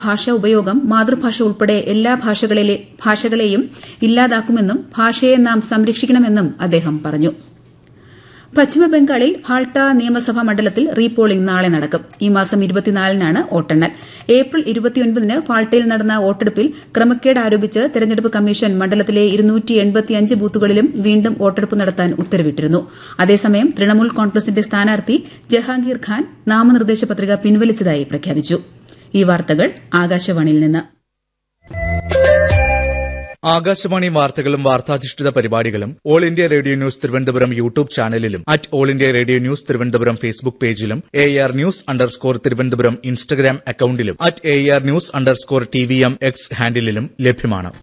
ഭാഷാ ഉപയോഗം മാതൃഭാഷ ഉൾപ്പെടെ എല്ലാ ഭാഷകളെയും ഇല്ലാതാക്കുമെന്നും ഭാഷയെ നാം സംരക്ഷിക്കണമെന്നും അദ്ദേഹം പറഞ്ഞു പശ്ചിമബംഗാളിൽ ഫാൾട്ട നിയമസഭാ മണ്ഡലത്തിൽ റീപോളിംഗ് നാളെ നടക്കും ഈ മാസം ഇരുപത്തിനാലിനാണ് വോട്ടെണ്ണൽ ഏപ്രിൽ ഇരുപത്തിയൊൻപതിന് ഫാൾട്ടയിൽ നടന്ന വോട്ടെടുപ്പിൽ ക്രമക്കേട് ആരോപിച്ച് തെരഞ്ഞെടുപ്പ് കമ്മീഷൻ മണ്ഡലത്തിലെ ബൂത്തുകളിലും വീണ്ടും വോട്ടെടുപ്പ് നടത്താൻ ഉത്തരവിട്ടിരുന്നു അതേസമയം തൃണമൂൽ കോൺഗ്രസിന്റെ സ്ഥാനാർത്ഥി ജഹാംഗീർ ഖാൻ നാമനിർദ്ദേശ പത്രിക പിൻവലിച്ചതായി പ്രഖ്യാപിച്ചു ഈ വാർത്തകൾ ആകാശവാണിയിൽ നിന്ന് ആകാശവാണി വാർത്തകളും വാർത്താധിഷ്ഠിത പരിപാടികളും all India radio news Thiruvananthapuram YouTube ചാനലിലും at all India radio news Thiruvananthapuram Facebook പേജിലും A R news underscore Thiruvananthapuram Instagram അക്കൌണ്ടിലും at A R news underscore T V M X ഹാൻഡിലും ലഭ്യമാണ്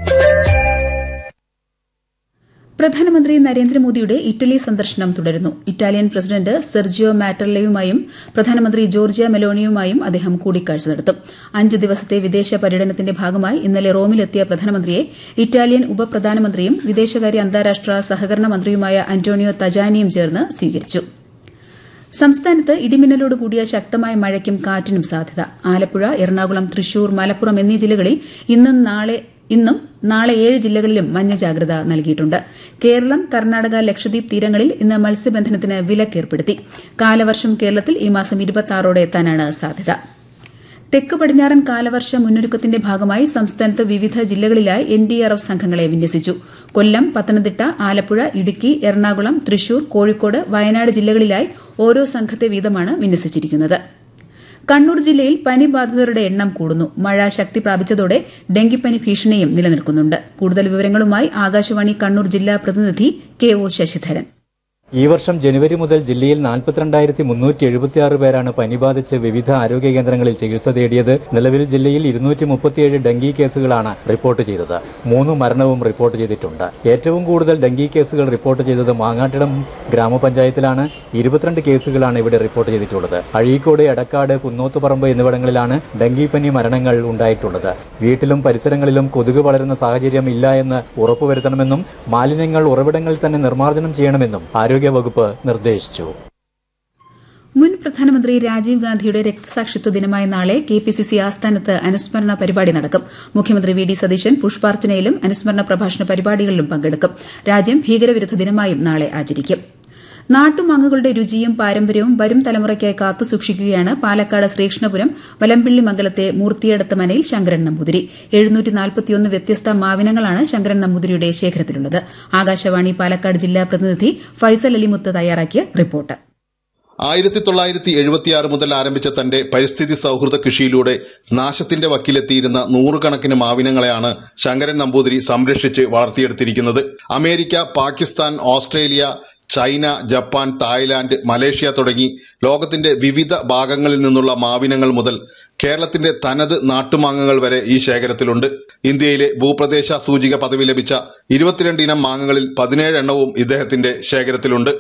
പ്രധാനമന്ത്രി നരേന്ദ്രമോദിയുടെ ഇറ്റലി സന്ദർശനം തുടരുന്നു ഇറ്റാലിയൻ പ്രസിഡന്റ് സെർജിയോ മാറ്റർലയുമായും പ്രധാനമന്ത്രി ജോർജിയ മെലോണിയുമായും അദ്ദേഹം കൂടിക്കാഴ്ച നടത്തും അഞ്ച് ദിവസത്തെ വിദേശ പര്യടനത്തിന്റെ ഭാഗമായി ഇന്നലെ റോമിലെത്തിയ പ്രധാനമന്ത്രിയെ ഇറ്റാലിയൻ ഉപപ്രധാനമന്ത്രിയും വിദേശകാര്യ അന്താരാഷ്ട്ര സഹകരണ മന്ത്രിയുമായ അന്റോണിയോ തജാനിയും ചേർന്ന് സ്വീകരിച്ചു സംസ്ഥാനത്ത് ഇടിമിന്നലോട് കൂടിയ ശക്തമായ മഴയ്ക്കും കാറ്റിനും സാധ്യത ആലപ്പുഴ എറണാകുളം തൃശൂർ മലപ്പുറം എന്നീ ജില്ലകളിൽ ഇന്നും നാളെ ഇന്നും നാളെ ഏഴ് ജില്ലകളിലും മഞ്ഞ ജാഗ്രത നൽകിയിട്ടുണ്ട് കേരളം കർണാടക ലക്ഷദ്വീപ് തീരങ്ങളിൽ ഇന്ന് മത്സ്യബന്ധനത്തിന് വിലക്കേർപ്പെടുത്തി കാലവർഷം കേരളത്തിൽ ഈ മാസം ഇരുപത്തിയാറോടെ എത്താനാണ് സാധ്യത തെക്ക് പടിഞ്ഞാറൻ കാലവർഷ മുന്നൊരുക്കത്തിന്റെ ഭാഗമായി സംസ്ഥാനത്ത് വിവിധ ജില്ലകളിലായി എൻഡിആർഎഫ് സംഘങ്ങളെ വിന്യസിച്ചു കൊല്ലം പത്തനംതിട്ട ആലപ്പുഴ ഇടുക്കി എറണാകുളം തൃശൂർ കോഴിക്കോട് വയനാട് ജില്ലകളിലായി ഓരോ സംഘത്തെ വീതമാണ് വിന്യസിച്ചിരിക്കുന്നത് കണ്ണൂർ ജില്ലയിൽ പനി ബാധിതരുടെ എണ്ണം കൂടുന്നു മഴ ശക്തി പ്രാപിച്ചതോടെ ഡെങ്കിപ്പനി ഭീഷണിയും നിലനിൽക്കുന്നുണ്ട് കൂടുതൽ വിവരങ്ങളുമായി ആകാശവാണി കണ്ണൂർ ജില്ലാ പ്രതിനിധി കെ ഒ ശശിധരൻ ഈ വർഷം ജനുവരി മുതൽ ജില്ലയിൽ നാൽപ്പത്തിരണ്ടായിരത്തി മുന്നൂറ്റി എഴുപത്തിയാറ് പേരാണ് പനി ബാധിച്ച് വിവിധ ആരോഗ്യ കേന്ദ്രങ്ങളിൽ ചികിത്സ തേടിയത് നിലവിൽ ജില്ലയിൽ ഇരുന്നൂറ്റി മുപ്പത്തിയേഴ് ഡെങ്കി കേസുകളാണ് റിപ്പോർട്ട് ചെയ്തത് മൂന്ന് മരണവും റിപ്പോർട്ട് ചെയ്തിട്ടുണ്ട് ഏറ്റവും കൂടുതൽ ഡെങ്കി കേസുകൾ റിപ്പോർട്ട് ചെയ്തത് മാങ്ങാട്ടിടം ഗ്രാമപഞ്ചായത്തിലാണ് ഇരുപത്തിരണ്ട് കേസുകളാണ് ഇവിടെ റിപ്പോർട്ട് ചെയ്തിട്ടുള്ളത് അഴീക്കോട് എടക്കാട് കുന്നോത്തുപറമ്പ് എന്നിവിടങ്ങളിലാണ് ഡെങ്കിപ്പനി മരണങ്ങൾ ഉണ്ടായിട്ടുള്ളത് വീട്ടിലും പരിസരങ്ങളിലും കൊതുക് വളരുന്ന സാഹചര്യം ഇല്ല എന്ന് ഉറപ്പുവരുത്തണമെന്നും മാലിന്യങ്ങൾ ഉറവിടങ്ങളിൽ തന്നെ നിർമ്മാർജ്ജനം ചെയ്യണമെന്നും ആരോഗ്യവകുപ്പ് നിർദ്ദേശിച്ചു മുൻ പ്രധാനമന്ത്രി രാജീവ് ഗാന്ധിയുടെ രക്തസാക്ഷിത്വ ദിനമായ നാളെ കെപിസിസി ആസ്ഥാനത്ത് അനുസ്മരണ പരിപാടി നടക്കും മുഖ്യമന്ത്രി വി ഡി സതീശൻ പുഷ്പാർച്ചനയിലും അനുസ്മരണ പ്രഭാഷണ പരിപാടികളിലും പങ്കെടുക്കും രാജ്യം ഭീകരവിരുദ്ധ ദിനമായും നാളെ ആചരിക്കും നാട്ടുമാങ്ങകളുടെ രുചിയും പാരമ്പര്യവും വരും തലമുറയ്ക്കായി കാത്തുസൂക്ഷിക്കുകയാണ് പാലക്കാട് ശ്രീകൃഷ്ണപുരം വലമ്പിള്ളി മംഗലത്തെ മൂർത്തിയടത്ത് മനയിൽ ശങ്കരൻ നമ്പൂതിരി വ്യത്യസ്ത മാവിനങ്ങളാണ് ശങ്കരൻ നമ്പൂതിരിയുടെ ശേഖരത്തിലുള്ളത് ആകാശവാണി പാലക്കാട് ജില്ലാ പ്രതിനിധി ഫൈസൽ അലിമുത്ത് തയ്യാറാക്കിയ റിപ്പോർട്ട് ആയിരത്തി തൊള്ളായിരത്തി എഴുപത്തിയാറ് മുതൽ ആരംഭിച്ച തന്റെ പരിസ്ഥിതി സൌഹൃദ കൃഷിയിലൂടെ നാശത്തിന്റെ വക്കിലെത്തിയിരുന്ന നൂറുകണക്കിന് മാവിനങ്ങളെയാണ് ശങ്കരൻ നമ്പൂതിരി സംരക്ഷിച്ച് വളർത്തിയെടുത്തിരിക്കുന്നത് America Pakistan Australia China Japan Thailand Malaysia തുടങ്ങി ലോകത്തിന്റെ വിവിധ ഭാഗങ്ങളിൽ നിന്നുള്ള മാവിനങ്ങൾ മുതൽ കേരളത്തിന്റെ തനത് നാട്ടുമാങ്ങകൾ വരെ ഈ ശേഖരത്തിലുണ്ട് ഇന്ത്യയിലെ ഭൂപ്രദേശ സൂചിക പദവി ലഭിച്ച ഇരുപത്തിരണ്ട് ഇനം മാങ്ങകളിൽ പതിനേഴ് എണ്ണവും ഇദ്ദേഹത്തിന്റെ ശേഖരത്തിലുണ്ട്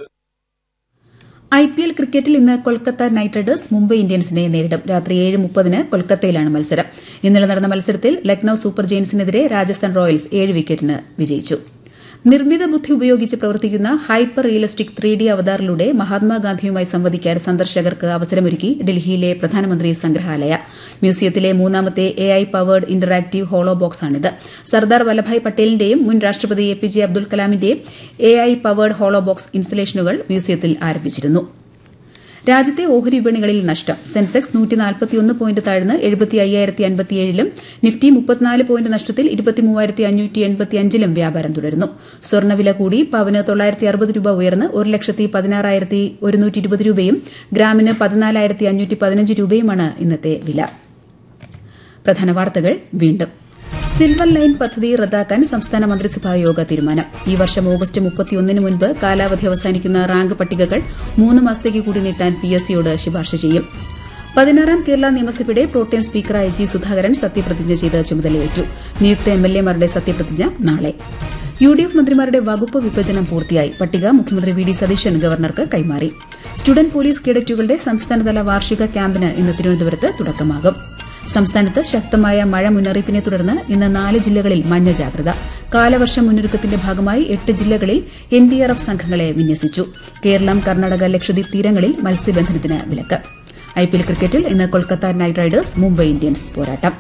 ഐ പി എൽ ക്രിക്കറ്റിൽ ഇന്ന് കൊൽക്കത്ത നൈറ്റ് റൈഡേഴ്സ് മുംബൈ ഇന്ത്യൻസിനെ നേരിടും രാത്രി ഏഴ് മുപ്പതിന് കൊൽക്കത്തയിലാണ് മത്സരം ഇന്നലെ നടന്ന മത്സരത്തിൽ ലക്നൌ സൂപ്പർ ജെയിൻസിനെതിരെ രാജസ്ഥാൻ റോയൽസ് ഏഴ് വിക്കറ്റിന് വിജയിച്ചു നിർമ്മിത ബുദ്ധി ഉപയോഗിച്ച് പ്രവർത്തിക്കുന്ന ഹൈപ്പർ റിയലിസ്റ്റിക് ത്രീ ഡി അവതാറിലൂടെ മഹാത്മാഗാന്ധിയുമായി സംവദിക്കാൻ സന്ദർശകർക്ക് അവസരമൊരുക്കി ഡൽഹിയിലെ പ്രധാനമന്ത്രി സംഗ്രഹാലയ മ്യൂസിയത്തിലെ മൂന്നാമത്തെ A I powered interactive holo ബോക്സാണിത് സർദാർ വല്ലഭായ് പട്ടേലിന്റെയും മുൻ രാഷ്ട്രപതി എ പി ജെ അബ്ദുൽ കലാമിന്റെയും A I powered holo box ഇൻസ്റ്റലേഷനുകൾ മ്യൂസിയത്തിൽ ആരംഭിച്ചിരുന്നു രാജ്യത്തെ ഓഹരി വിപണികളിൽ നഷ്ടം സെൻസെക്സ് നൂറ്റിനാൽപ്പത്തിയൊന്ന് പോയിന്റ് താഴ്ന്ന് എഴുപത്തി അയ്യായിരത്തി അൻപത്തിയേഴിലും നിഫ്റ്റി മുപ്പത്തിനാല് പോയിന്റ് നഷ്ടത്തിൽ ഇരുപത്തിമൂവായിരത്തി അഞ്ഞൂറ്റി എൺപത്തിയഞ്ചിലും വ്യാപാരം തുടരുന്നു സ്വർണ്ണവില കൂടി പവന് തൊള്ളായിരത്തി അറുപത് രൂപ ഉയർന്ന് ഒരു ലക്ഷത്തി പതിനാറായിരത്തി ഒരുന്നൂറ്റി ഇരുപത് രൂപയും ഗ്രാമിന് പതിനാലായിരത്തി അഞ്ഞൂറ്റി പതിനഞ്ച് രൂപയുമാണ് ഇന്നത്തെ വില പ്രധാന വാർത്തകൾ വീണ്ടും സിൽവർ ലൈൻ പദ്ധതി റദ്ദാക്കാൻ സംസ്ഥാന മന്ത്രിസഭാ യോഗ തീരുമാനം ഈ വർഷം ഓഗസ്റ്റ് മുപ്പത്തിയൊന്നിന് മുൻപ് കാലാവധി അവസാനിക്കുന്ന റാങ്ക് പട്ടികകൾ മൂന്ന് മാസത്തേക്ക് കൂടി നീട്ടാൻ പി എസ് സിയോട് ശുപാർശ ചെയ്യും പതിനാറാം കേരള നിയമസഭയുടെ പ്രോട്ടേം സ്പീക്കറായ ജി സുധാകരൻ സത്യപ്രതിജ്ഞ ചെയ്ത് ചുമതലയേറ്റു നിയുക്ത എം എൽ എമാരുടെ സത്യപ്രതിജ്ഞ നാളെ യു ഡി എഫ് മന്ത്രിമാരുടെ വകുപ്പ് വിഭജനം പൂർത്തിയായി പട്ടിക മുഖ്യമന്ത്രി വി ഡി സതീശൻ ഗവർണർക്ക് കൈമാറി സ്റ്റുഡന്റ് പോലീസ് കേഡറ്റുകളുടെ സംസ്ഥാനതല വാർഷിക ക്യാമ്പിന് ഇന്ന് തിരുവനന്തപുരത്ത് തുടക്കമാകും സംസ്ഥാനത്ത് ശക്തമായ മഴ മുന്നറിയിപ്പിനെ തുടർന്ന് ഇന്ന് നാല് ജില്ലകളിൽ മഞ്ഞ ജാഗ്രത കാലവർഷ മുന്നൊരുക്കത്തിന്റെ ഭാഗമായി എട്ട് ജില്ലകളിൽ എൻഡിആർഎഫ് സംഘങ്ങളെ വിന്യസിച്ചു കേരളം കർണാടക ലക്ഷദ്വീപ് തീരങ്ങളിൽ മത്സ്യബന്ധനത്തിന് വിലക്ക് ഐ പി എൽ ക്രിക്കറ്റിൽ ഇന്ന് Kolkata Knight Riders Mumbai Indians പോരാട്ടം